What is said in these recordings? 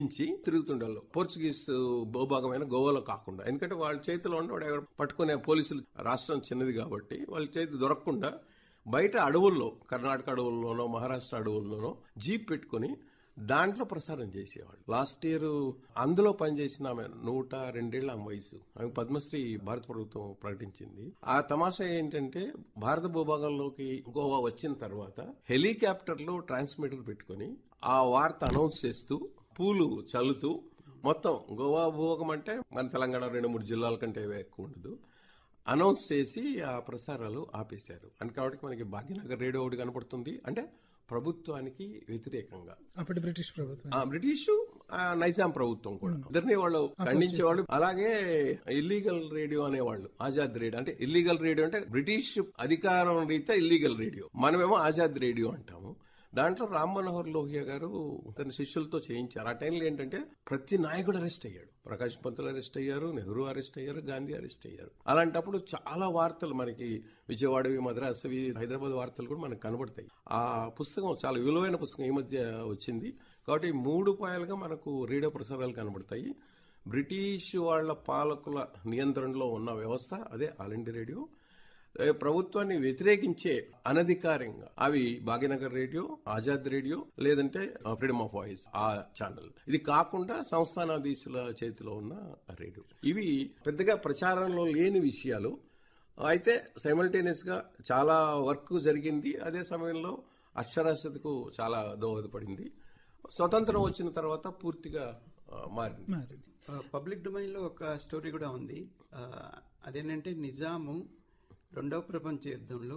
నుంచి తిరుగుతుండాలి పోర్చుగీస్ భూభాగమైన గోవాలో కాకుండా ఎందుకంటే వాళ్ళ చేతిలో ఉన్న వాడు ఎవరు పట్టుకునే పోలీసులు రాష్ట్రం చిన్నది కాబట్టి వాళ్ళ చేతి దొరకకుండా బయట అడవుల్లో కర్ణాటక అడవుల్లోనో మహారాష్ట్ర అడవుల్లోనో జీప్ పెట్టుకుని దాంట్లో ప్రసారం చేసేవాళ్ళు లాస్ట్ ఇయర్ అందులో పనిచేసిన ఆమె నూట రెండేళ్ల ఆమె వయసు ఆమె పద్మశ్రీ భారత ప్రభుత్వం ప్రకటించింది ఆ తమాషా ఏంటంటే భారత భూభాగంలోకి గోవా వచ్చిన తర్వాత హెలికాప్టర్లో ట్రాన్స్మిటర్ పెట్టుకుని ఆ వార్త అనౌన్స్ చేస్తూ పూలు చల్లుతూ మొత్తం గోవా భూభాగం అంటే మన తెలంగాణ రెండు మూడు జిల్లాల కంటే ఎక్కువ ఉండదు అనౌన్స్ చేసి ఆ ప్రసారాలు ఆపేశారు అని కాబట్టి మనకి భాగ్యనగర్ రేడియో ఒకటి కనపడుతుంది అంటే ప్రభుత్వానికి వ్యతిరేకంగా అప్పటి బ్రిటిష్ ప్రభుత్వం ఆ బ్రిటిష్ ఆ నైజాం ప్రభుత్వం కూడా ఇద్దరిని వాళ్ళు ఖండించేవాళ్ళు అలాగే ఇల్లీగల్ రేడియో అనేవాళ్ళు ఆజాద్ రేడియో అంటే ఇల్లీగల్ రేడియో అంటే బ్రిటిష్ అధికారం రీత్యా ఇల్లీగల్ రేడియో మనమేమో ఆజాద్ రేడియో అంటాము దాంట్లో రామ్ మనోహర్ లోహియా గారు తన శిష్యులతో చేయించారు ఆ టైంలో ఏంటంటే ప్రతి నాయకుడు అరెస్ట్ అయ్యాడు ప్రకాష్ పంతులు అరెస్ట్ అయ్యారు నెహ్రూ అరెస్ట్ అయ్యారు గాంధీ అరెస్ట్ అయ్యారు అలాంటప్పుడు చాలా వార్తలు మనకి విజయవాడవి మద్రాసువి హైదరాబాద్ వార్తలు కూడా మనకు కనబడతాయి ఆ పుస్తకం చాలా విలువైన పుస్తకం ఈ మధ్య వచ్చింది కాబట్టి మూడు పాయలుగా మనకు రేడియో ప్రసారాలు కనబడతాయి బ్రిటిష్ వాళ్ళ పాలకుల నియంత్రణలో ఉన్న వ్యవస్థ అదే ఆల్ ఇండియా రేడియో ఏ, ప్రభుత్వాన్ని వ్యతిరేకించే అనధికారంగా అవి భాగ్యనగర్ రేడియో ఆజాద్ రేడియో లేదంటే ఫ్రీడమ్ ఆఫ్ వాయిస్ ఆ ఛానల్ ఇది కాకుండా సంస్థానాధీశుల చేతిలో ఉన్న రేడియో ఇవి పెద్దగా ప్రచారంలో లేని విషయాలు అయితే సైమల్టేనియస్ గా చాలా వర్క్ జరిగింది అదే సమయంలో అక్షరాస్యతకు చాలా దోహదపడింది స్వతంత్రం వచ్చిన తర్వాత పూర్తిగా ఆ, మారింది మారింది పబ్లిక్ డొమైన్లో ఒక స్టోరీ కూడా ఉంది ఆ, అదేంటంటే నిజాము రెండవ ప్రపంచ యుద్ధంలో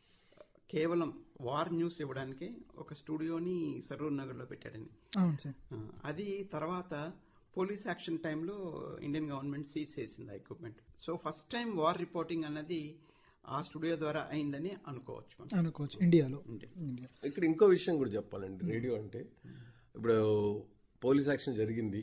కేవలం వార్ న్యూస్ ఇవ్వడానికి ఒక స్టూడియోని సరూర్ నగర్లో పెట్టాడని అవును సార్ ఆ, అది తర్వాత పోలీస్ యాక్షన్ టైంలో ఇండియన్ గవర్నమెంట్ సీజ్ చేసింది ఆ equipment so first time war reporting అన్నది ఆ స్టూడియో ద్వారా అయిందని అనుకోవచ్చు మనం అనుకోవచ్చు ఇండియాలో ఇండియా. ఇండియా ఇక్కడ ఇంకో విషయం కూడా చెప్పాలండి రేడియో అంటే ఇప్పుడు పోలీస్ యాక్షన్ జరిగింది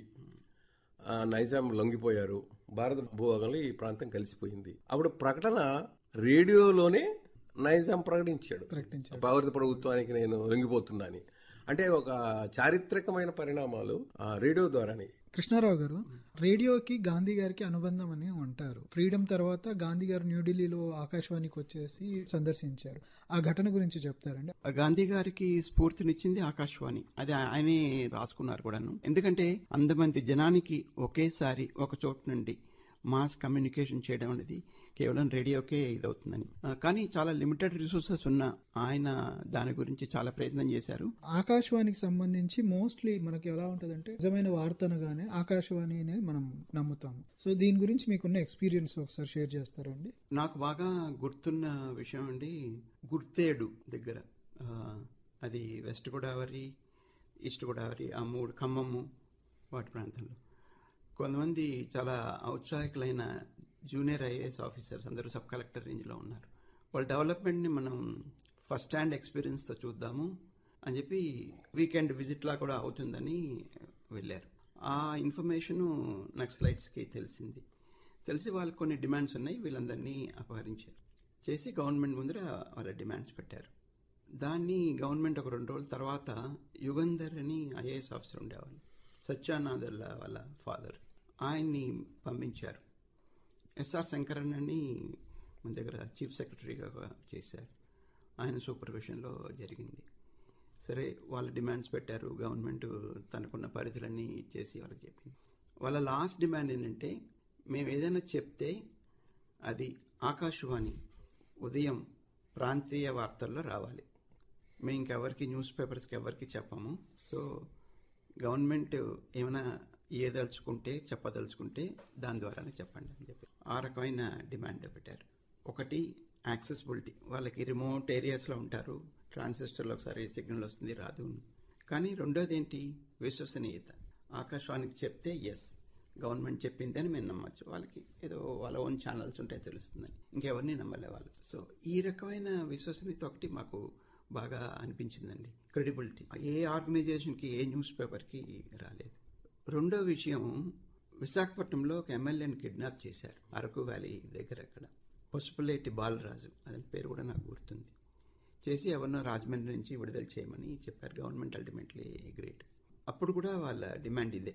ఆ, నైజాం లొంగిపోయారు భారత భూభాగంలో ఈ ప్రాంతం కలిసిపోయింది అప్పుడు ప్రకటన రేడియోలోనే నైజాం ప్రకటించాడు ప్రకటించారు భారత ప్రభుత్వానికి నేను లొంగిపోతున్నాని అంటే ఒక చారిత్రకమైన పరిణామాలు ఆ రేడియో ద్వారానే కృష్ణారావు గారు రేడియోకి గాంధీ గారికి అనుబంధం అని అంటారు ఫ్రీడమ్ తర్వాత గాంధీ గారు న్యూఢిల్లీలో ఆకాశవాణికి వచ్చేసి సందర్శించారు ఆ ఘటన గురించి చెప్తారండి ఆ గాంధీ గారికి స్ఫూర్తినిచ్చింది ఆకాశవాణి అది ఆయనే రాసుకున్నారు కూడాను ఎందుకంటే అంతమంది జనానికి ఒకేసారి ఒక చోటు నుండి మాస్ కమ్యూనికేషన్ చేయడం అనేది కేవలం రేడియోకే ఇదవుతుందని ఆ, కానీ చాలా లిమిటెడ్ రిసోర్సెస్ ఉన్న ఆయన దాని గురించి చాలా ప్రయత్నం చేశారు ఆకాశవాణికి సంబంధించి మోస్ట్లీ మనకి ఎలా ఉంటదంటే నిజమైన వార్తనుగానే ఆకాశవాణినే మనం నమ్ముతాము సో దీని గురించి మీకున్న ఎక్స్పీరియన్స్ ఒకసారి షేర్ చేస్తారండి నాకు బాగా గుర్తున్న విషయం అండి గుర్తేడు దగ్గర ఆ, అది వెస్ట్ గోదావరి ఈస్ట్ గోదావరి ఆ మూడు ఖమ్మము వాటి ప్రాంతంలో కొంతమంది చాలా ఔత్సాహికులైన జూనియర్ ఐఏఎస్ ఆఫీసర్స్ అందరూ సబ్ కలెక్టర్ రేంజ్లో ఉన్నారు వాళ్ళ డెవలప్మెంట్ని మనం ఫస్ట్ హ్యాండ్ ఎక్స్పీరియన్స్తో చూద్దాము అని చెప్పి వీకెండ్ విజిట్లా కూడా అవుతుందని వెళ్ళారు ఆ ఇన్ఫర్మేషను నక్సలైట్స్కి తెలిసింది తెలిసి వాళ్ళకి కొన్ని డిమాండ్స్ ఉన్నాయి వీళ్ళందరినీ అపహరించారు చేసి గవర్నమెంట్ ముందర వాళ్ళ డిమాండ్స్ పెట్టారు దాన్ని గవర్నమెంట్ ఒక రెండు రోజుల తర్వాత యుగంధర్ అని ఐఏఎస్ ఆఫీసర్ ఉండేవాళ్ళు సత్యానాథ్ వాళ్ళ ఫాదర్ ఆయన్ని పంపించారు ఎస్ఆర్ శంకరన్ అని మన దగ్గర చీఫ్ సెక్రటరీగా చేశారు ఆయన సూపర్విజన్లో జరిగింది సరే వాళ్ళ డిమాండ్స్ పెట్టారు గవర్నమెంట్ తనకున్న పరిధులన్నీ ఇచ్చేసి వాళ్ళకి చెప్పింది వాళ్ళ లాస్ట్ డిమాండ్ ఏంటంటే మేము ఏదైనా చెప్తే అది ఆకాశవాణి ఉదయం ప్రాంతీయ వార్తల్లో రావాలి మేము ఇంకెవరికి న్యూస్ పేపర్స్కి ఎవరికి చెప్పము సో గవర్నమెంట్ ఏమైనా ఏదలుచుకుంటే చెప్పదలుచుకుంటే దాని ద్వారానే చెప్పండి అని చెప్పి ఆ రకమైన డిమాండ్ పెట్టారు ఒకటి యాక్సెసిబిలిటీ వాళ్ళకి రిమోట్ ఏరియాస్లో ఉంటారు ట్రాన్సిస్టర్లో ఒకసారి సిగ్నల్ వస్తుంది రాదు కానీ రెండోది ఏంటి విశ్వసనీయత ఆకాశవాణికి చెప్తే ఎస్ గవర్నమెంట్ చెప్పింది అని మేము నమ్మచ్చు వాళ్ళకి ఏదో వాళ్ళ ఓన్ ఛానల్స్ ఉంటాయి తెలుస్తుందని ఇంకెవరిని నమ్మలే వాళ్ళు సో ఈ రకమైన విశ్వసనీయత ఒకటి మాకు బాగా అనిపించిందండి క్రెడిబిలిటీ ఏ ఆర్గనైజేషన్కి ఏ న్యూస్ పేపర్కి రాలేదు రెండో విషయం విశాఖపట్నంలో ఒక ఎమ్మెల్యేని కిడ్నాప్ చేశారు అరకు వ్యాలీ దగ్గర అక్కడ పసుపులేటి బాలరాజు అతని పేరు కూడా నాకు గుర్తుంది చేసి ఎవరినో రాజమండ్రి నుంచి విడుదల చేయమని చెప్పారు గవర్నమెంట్ అల్టిమేట్లీ గ్రేట్ అప్పుడు కూడా వాళ్ళ డిమాండ్ ఇదే